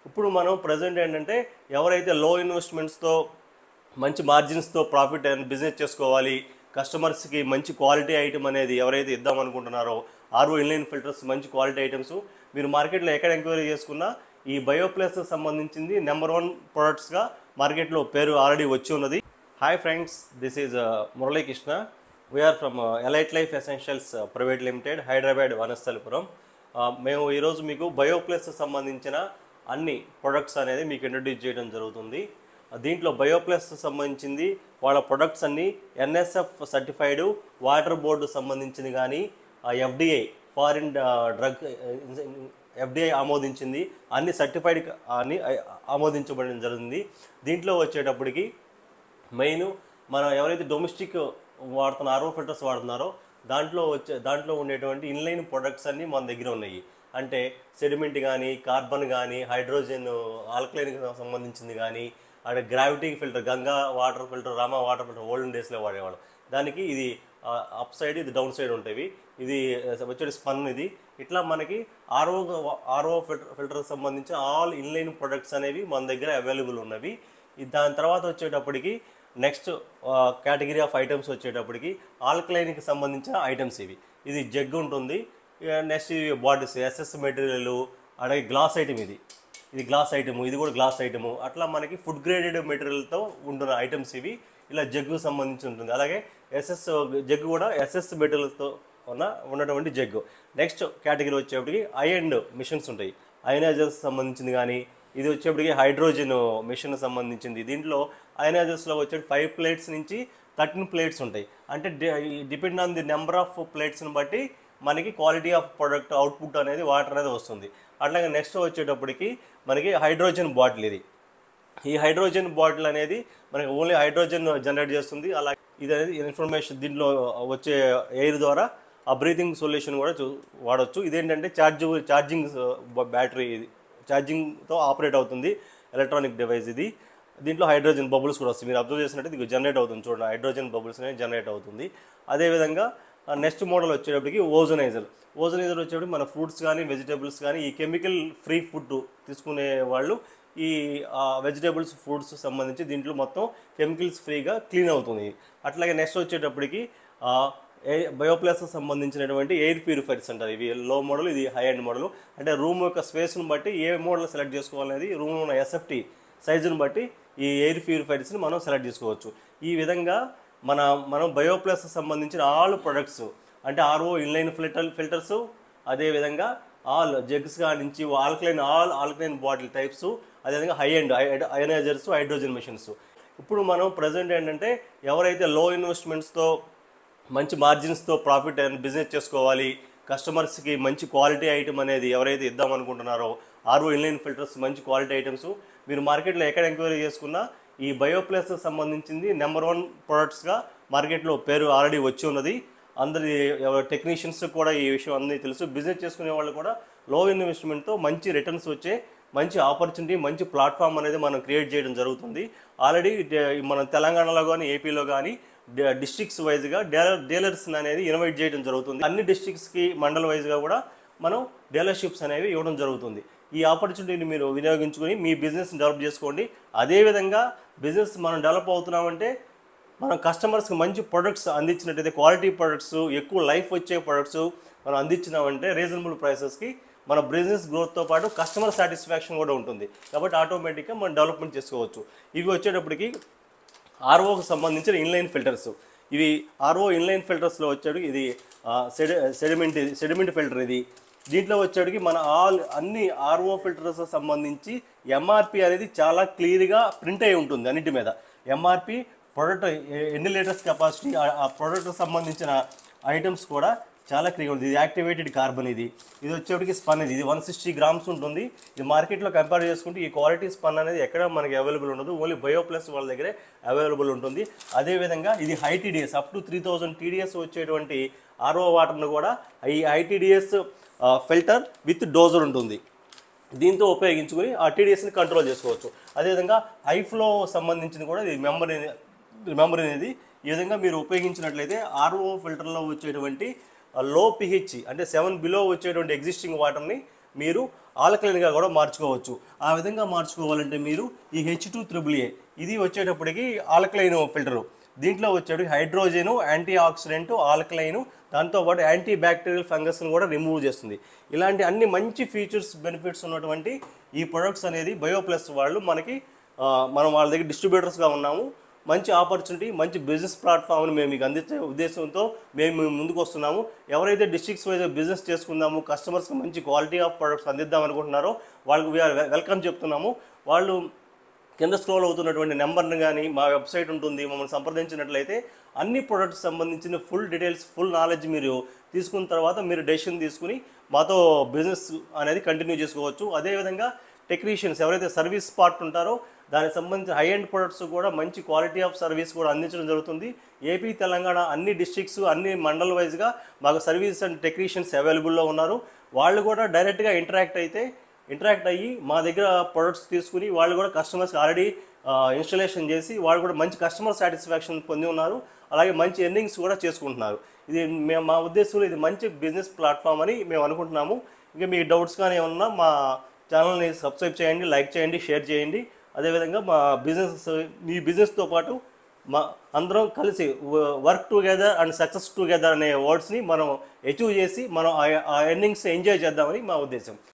ఇప్పుడు మనం ప్రజెంట్ ఏంటంటే ఎవరైతే లో ఇన్వెస్ట్మెంట్స్తో మంచి మార్జిన్స్తో ప్రాఫిట్ అండ్ బిజినెస్ చేసుకోవాలి కస్టమర్స్కి మంచి క్వాలిటీ ఐటమ్ అనేది ఎవరైతే ఇద్దాం అనుకుంటున్నారో ఆర్ఓ ఇన్లైన్ ఫిల్టర్స్ మంచి క్వాలిటీ ఐటమ్స్ మీరు మార్కెట్లో ఎక్కడ ఎంక్వైరీ చేసుకున్నా ఈ బయోప్లస్ సంబంధించింది నెంబర్ వన్ ప్రొడక్ట్స్గా మార్కెట్లో పేరు ఆల్రెడీ వచ్చి ఉన్నది hi friends this is Muralikrishna we are from elite life essentials private limited Hyderabad Vanasthalipuram Uh, మేము ఈరోజు మీకు బయోప్లస్ సంబంధించిన అన్ని ప్రొడక్ట్స్ అనేది మీకు ఇంట్రడ్యూస్ చేయడం జరుగుతుంది దీంట్లో బయోప్లస్ సంబంధించింది వాళ్ళ ప్రొడక్ట్స్ అన్ని ఎన్ఎస్ఎఫ్ సర్టిఫైడ్ వాటర్ బోర్డు సంబంధించింది కానీ ఎఫ్డిఐ ఫారిన్ డ్రగ్ ఎఫ్డిఐ ఆమోదించింది అన్ని సర్టిఫైడ్ అన్ని ఆమోదించబడడం జరిగింది దీంట్లో వచ్చేటప్పటికి మెయిన్ మనం ఎవరైతే డొమెస్టిక్ వాడుతున్న ఆర్ఓ ఫిల్టర్స్ వాడుతున్నారో దాంట్లో వచ్చే దాంట్లో ఉండేటువంటి ఇన్లైన్ ప్రొడక్ట్స్ అన్నీ మన దగ్గర ఉన్నాయి అంటే సెడిమెంట్ కానీ కార్బన్ కానీ హైడ్రోజన్ ఆల్కలైన్కి సంబంధించింది కానీ అంటే gravity filter Ganga water filter Rama water filter olden డేస్లో వాడేవాళ్ళం దానికి ఇది అప్ సైడ్ ఇది డౌన్ సైడ్ ఉంటాయి ఇది వచ్చేది స్పన్ ఇది ఇట్లా మనకి ఆర్ఓ ఆర్ఓ ఫిల్టర్ ఫిల్టర్ సంబంధించిన ఆల్ ఇన్లైన్ ప్రొడక్ట్స్ అనేవి మన దగ్గర అవైలబుల్ ఉన్నవి ఇది దాని తర్వాత వచ్చేటప్పటికి నెక్స్ట్ కేటగిరీ ఆఫ్ ఐటమ్స్ వచ్చేటప్పటికి ఆల్కలైన్కి సంబంధించిన ఐటమ్స్ ఇవి ఇది జగ్ ఉంటుంది నెక్స్ట్ ఇవి బాటిల్స్ ఎస్ఎస్ మెటీరియల్ అలాగే గ్లాస్ ఐటమ్ ఇది ఇది గ్లాస్ ఐటమ్ ఇది కూడా గ్లాస్ ఐటమ్ అట్లా మనకి ఫుడ్ గ్రేడెడ్ మెటీరియల్తో ఉంటున్న ఐటమ్స్ ఇవి ఇలా జగ్గు సంబంధించి ఉంటుంది అలాగే ఎస్ఎస్ జగ్గు కూడా ఎస్ఎస్ మెటీరియల్తో ఉన్న ఉన్నటువంటి జగ్గు నెక్స్ట్ కేటగిరీ వచ్చేప్పటికి ఐ అండ్ మిషన్స్ ఉంటాయి అయనైజర్స్ సంబంధించింది కానీ ఇది వచ్చేప్పటికి హైడ్రోజన్ మిషన్ సంబంధించింది దీంట్లో అయనైజర్స్లో వచ్చే ఫైవ్ ప్లేట్స్ నుంచి థర్టీన్ ప్లేట్స్ ఉంటాయి అంటే depend on the number of ప్లేట్స్ని బట్టి మనకి క్వాలిటీ ఆఫ్ ప్రొడక్ట్ అవుట్పుట్ అనేది వాటర్ అనేది వస్తుంది అట్లాగే నెక్స్ట్ వచ్చేటప్పటికి మనకి హైడ్రోజన్ బాటిల్ ఇది ఈ హైడ్రోజన్ బాటిల్ అనేది మనకి ఓన్లీ హైడ్రోజన్ జనరేట్ చేస్తుంది అలా ఇది అనేది ఇన్ఫర్మేషన్ దీంట్లో వచ్చే ఎయిర్ ద్వారా ఆ బ్రీతింగ్ సొల్యూషన్ కూడా చూ వాడచ్చు ఇదేంటంటే ఛార్జ్ ఛార్జింగ్ బ్యాటరీ ఇది ఛార్జింగ్తో ఆపరేట్ అవుతుంది ఎలక్ట్రానిక్ డివైస్ ఇది దీంట్లో హైడ్రోజన్ బబుల్స్ కూడా వస్తుంది మీరు అబ్జర్వ్ చేసినట్టు ఇది జనరేట్ అవుతుంది చూడండి హైడ్రోజన్ బబుల్స్ అనేది జనరేట్ అవుతుంది అదేవిధంగా నెక్స్ట్ మోడల్ వచ్చేటప్పటికి ఓజనైజర్ ఓజనైజర్ వచ్చేటప్పటికి మన ఫ్రూట్స్ కానీ వెజిటేబుల్స్ కానీ ఈ కెమికల్ ఫ్రీ ఫుడ్ తీసుకునే వాళ్ళు ఈ వెజిటేబుల్స్ ఫ్రూట్స్ సంబంధించి దీంట్లో మొత్తం కెమికల్స్ ఫ్రీగా క్లీన్ అవుతుంది అట్లాగే నెక్స్ట్ వచ్చేటప్పటికి బయోప్లాస్ సంబంధించినటువంటి ఎయిర్ ప్యూరిఫైర్స్ అంటారు ఇవి లో మోడల్ ఇది హై అండ్ మోడల్ అంటే రూమ్ యొక్క స్పేస్ని బట్టి ఏ మోడల్ సెలెక్ట్ చేసుకోవాలనేది రూమ్ ఉన్న ఎస్ఎఫ్టీ సైజుని బట్టి ఈ ఎయిర్ ప్యూరిఫైర్స్ని మనం సెలెక్ట్ చేసుకోవచ్చు ఈ విధంగా మన మనం బయోప్లస్ సంబంధించిన ఆల్ ప్రొడక్ట్స్ అంటే ఆర్ఓ ఇన్లైన్ ఫిల్టర్ ఫిల్టర్స్ అదేవిధంగా ఆల్ జగ్స్ నుంచి alkaline all alkaline bottle types అదేవిధంగా high end ionizers hydrogen machines ఇప్పుడు మనం ప్రజెంట్ ఏంటంటే ఎవరైతే లో ఇన్వెస్ట్మెంట్స్తో మంచి మార్జిన్స్తో ప్రాఫిట్ అండ్ బిజినెస్ చేసుకోవాలి కస్టమర్స్కి మంచి క్వాలిటీ ఐటమ్ అనేది ఎవరైతే ఇద్దాం అనుకుంటున్నారో ఆర్ఓ ఇన్లైన్ ఫిల్టర్స్ మంచి క్వాలిటీ ఐటమ్స్ మీరు మార్కెట్లో ఎక్కడ ఎంక్వైరీ చేసుకున్నా ఈ బయోప్లస్ సంబంధించింది నెంబర్ వన్ ప్రొడక్ట్స్గా మార్కెట్లో పేరు ఆల్రెడీ వచ్చి ఉన్నది అందరి టెక్నీషియన్స్ కూడా ఈ విషయం అందరికీ తెలుసు బిజినెస్ చేసుకునే వాళ్ళు కూడా లో ఇన్వెస్ట్మెంట్తో మంచి రిటర్న్స్ వచ్చే మంచి ఆపర్చునిటీ మంచి ప్లాట్ఫామ్ అనేది మనం క్రియేట్ చేయడం జరుగుతుంది ఆల్రెడీ మన తెలంగాణలో కానీ ఏపీలో కానీ డిస్ట్రిక్ట్స్ వైజ్గా డీలర్ డీలర్స్ అనేది ఇన్వైట్ చేయడం జరుగుతుంది అన్ని డిస్ట్రిక్ట్స్కి మండల వైజ్గా కూడా మనం డీలర్షిప్స్ అనేవి ఇవ్వడం జరుగుతుంది ఈ ఆపర్చునిటీని మీరు వినియోగించుకొని మీ బిజినెస్ డెవలప్ చేసుకోండి అదేవిధంగా బిజినెస్ మనం డెవలప్ అవుతున్నామంటే మనం కస్టమర్స్కి మంచి ప్రొడక్ట్స్ అందించినట్టయితే క్వాలిటీ ప్రొడక్ట్స్ ఎక్కువ లైఫ్ వచ్చే ప్రొడక్ట్స్ మనం అందించినామంటే రీజనబుల్ ప్రైసెస్కి మన బిజినెస్ గ్రోత్తో పాటు కస్టమర్ సాటిస్ఫాక్షన్ కూడా ఉంటుంది కాబట్టి ఆటోమేటిక్గా మనం డెవలప్మెంట్ చేసుకోవచ్చు ఇవి వచ్చేటప్పటికి ఆర్ఓకి సంబంధించిన ఇన్లైన్ ఫిల్టర్స్ ఇవి ఆర్ఓ ఇన్లైన్ ఫిల్టర్స్లో వచ్చేటికి ఇది సెడి సెడిమెంట్ సెడిమెంట్ ఫిల్టర్ ఇది దీంట్లో వచ్చేటికి మన ఆల్ అన్ని ఆర్ఓ ఫిల్టర్స్ సంబంధించి ఎంఆర్పి అనేది చాలా క్లియర్గా ప్రింట్ అయి ఉంటుంది అన్నిటి మీద ఎంఆర్పి ప్రొడక్ట్ ఎన్ని లీటర్స్ కెపాసిటీ ఆ ప్రొడక్ట్ సంబంధించిన ఐటమ్స్ కూడా చాలా క్లియర్ ఉంది ఇది యాక్టివేటెడ్ కార్బన్ ఇది ఇది వచ్చేటికి స్పన్ ఇది ఇది వన్ సిక్స్టీ గ్రామ్స్ ఉంటుంది ఇది మార్కెట్లో కంపేర్ చేసుకుంటే ఈ క్వాలిటీ స్పన్ అనేది ఎక్కడ మనకి అవైలబుల్ ఉండదు ఓన్లీ బయో ప్లస్ వాళ్ళ దగ్గరే అవైలబుల్ ఉంటుంది అదేవిధంగా ఇది high TDS up to three thousand TDS వచ్చేటువంటి ఆర్ఓ వాటర్ను కూడా ఈ ఐటీడీఎస్ ఫిల్టర్ విత్ డోజర్ ఉంటుంది దీంతో ఉపయోగించుకొని ఆ టీడీఎస్ని కంట్రోల్ చేసుకోవచ్చు అదేవిధంగా హై ఫ్లో సంబంధించింది కూడా ఇది మెంబర్ మెంబర్ అనేది ఈ విధంగా మీరు ఉపయోగించినట్లయితే ఆర్ఓ ఫిల్టర్లో వచ్చేటువంటి లో పిహెచ్ అంటే సెవెన్ బిలో వచ్చేటువంటి ఎగ్జిస్టింగ్ వాటర్ని మీరు ఆల్కలైన్గా కూడా మార్చుకోవచ్చు ఆ విధంగా మార్చుకోవాలంటే మీరు ఈ హెచ్ టూ త్రిబుల్ ఏ ఇది వచ్చేటప్పటికి ఆల్కలైన్ ఫిల్టరు దీంట్లో వచ్చేటప్పటికి హైడ్రోజను యాంటీ ఆక్సిడెంట్ ఆల్కలైన్ దాంతోపాటు యాంటీ బ్యాక్టీరియల్ ఫంగస్ని కూడా రిమూవ్ చేస్తుంది ఇలాంటి అన్ని మంచి ఫీచర్స్ బెనిఫిట్స్ ఉన్నటువంటి ఈ ప్రొడక్ట్స్ అనేది బయోప్లస్ వాళ్ళు మనకి ఆ, మనం వాళ్ళ దగ్గర డిస్ట్రిబ్యూటర్స్గా ఉన్నాము మంచి ఆపర్చునిటీ మంచి బిజినెస్ ప్లాట్ఫామ్ని మేము మీకు అందించే ఉద్దేశంతో మేము ముందుకు వస్తున్నాము ఎవరైతే డిస్ట్రిక్ట్స్ వైజ్ బిజినెస్ చేసుకుందాము కస్టమర్స్కి మంచి క్వాలిటీ ఆఫ్ ప్రొడక్ట్స్ అందిద్దాం అనుకుంటున్నారో వాళ్ళకి వీఆర్ వెల్కమ్ చెప్తున్నాము వాళ్ళు కింద స్క్రోల్ అవుతున్నటువంటి నెంబర్ని కానీ మా వెబ్సైట్ ఉంటుంది మమ్మల్ని సంప్రదించినట్లయితే అన్ని ప్రొడక్ట్స్ సంబంధించిన ఫుల్ డీటెయిల్స్ ఫుల్ నాలెడ్జ్ మీరు తీసుకున్న తర్వాత మీరు డెసిషన్ తీసుకుని మాతో బిజినెస్ అనేది కంటిన్యూ చేసుకోవచ్చు అదేవిధంగా టెక్నీషియన్స్ ఎవరైతే సర్వీస్ పార్ట్ ఉంటారో దానికి సంబంధించిన హై ఎండ్ ప్రొడక్ట్స్ కూడా మంచి క్వాలిటీ ఆఫ్ సర్వీస్ కూడా అందించడం జరుగుతుంది ఏపీ తెలంగాణ అన్ని డిస్ట్రిక్ట్స్ అన్ని మండల్ వైజ్గా మాకు సర్వీస్ అండ్ టెక్నీషియన్స్ అవైలబుల్లో ఉన్నారు వాళ్ళు కూడా డైరెక్ట్గా ఇంటరాక్ట్ అయితే ఇంటరాక్ట్ అయ్యి మా దగ్గర ప్రొడక్ట్స్ తీసుకుని వాళ్ళు కూడా కస్టమర్స్కి ఆల్రెడీ ఇన్స్టలేషన్ చేసి వాళ్ళు కూడా మంచి కస్టమర్ సాటిస్ఫాక్షన్ పొంది ఉన్నారు అలాగే మంచి ఎర్నింగ్స్ కూడా చేసుకుంటున్నారు ఇది మేము మా ఉద్దేశంలో ఇది మంచి బిజినెస్ ప్లాట్ఫామ్ అని మేము అనుకుంటున్నాము ఇంకా మీ డౌట్స్ కానీ ఏమన్నా మా ఛానల్ని సబ్స్క్రైబ్ చేయండి లైక్ చేయండి షేర్ చేయండి అదేవిధంగా మా బిజినెస్ మీ బిజినెస్తో పాటు మా అందరం కలిసి work together and success together అనే వర్డ్స్ని మనం అచీవ్ చేసి మనం ఆ ఎర్నింగ్స్ ఎంజాయ్ చేద్దామని మా ఉద్దేశం